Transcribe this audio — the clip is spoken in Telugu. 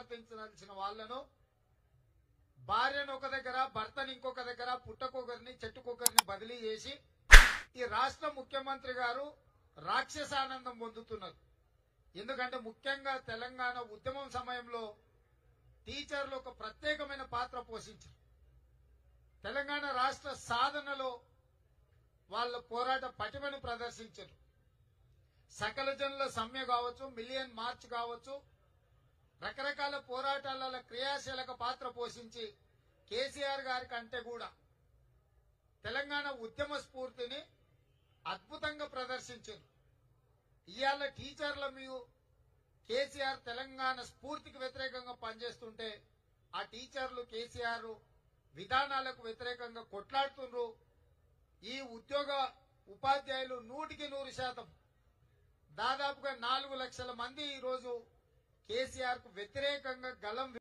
పెంచాల్సిన వాళ్ళను భార్యను ఒక దగ్గర భర్తని ఇంకొక దగ్గర పుట్టకొకరిని చెట్టుకొకరిని బదిలీ చేసి ఈ రాష్ట్ర ముఖ్యమంత్రి గారు రాక్షసానందం పొందుతున్నారు ఎందుకంటే ముఖ్యంగా తెలంగాణ ఉద్యమం సమయంలో టీచర్లు ఒక ప్రత్యేకమైన పాత్ర పోషించారు తెలంగాణ రాష్ట్ర సాధనలో వాళ్ళ పోరాట పటిమను ప్రదర్శించారు సకల జనుల సమ్మె కావచ్చు మిలియన్ మార్చ్ కావచ్చు రకరకాల పోరాటాల క్రియాశీలక పాత్ర పోషించి కేసీఆర్ గారి కంటే కూడా తెలంగాణ ఉద్యమ స్ఫూర్తిని అద్భుతంగా ప్రదర్శించారు ఇవాళ టీచర్ల మీరు కేసీఆర్ తెలంగాణ స్ఫూర్తికి వ్యతిరేకంగా పనిచేస్తుంటే ఆ టీచర్లు కేసీఆర్ విధానాలకు వ్యతిరేకంగా కొట్లాడుతుండ్రు ఈ ఉద్యోగ ఉపాధ్యాయులు నూటికి నూరు శాతం దాదాపుగా నాలుగు లక్షల మంది ఈరోజు కేసీఆర్ కు వ్యతిరేకంగా గలం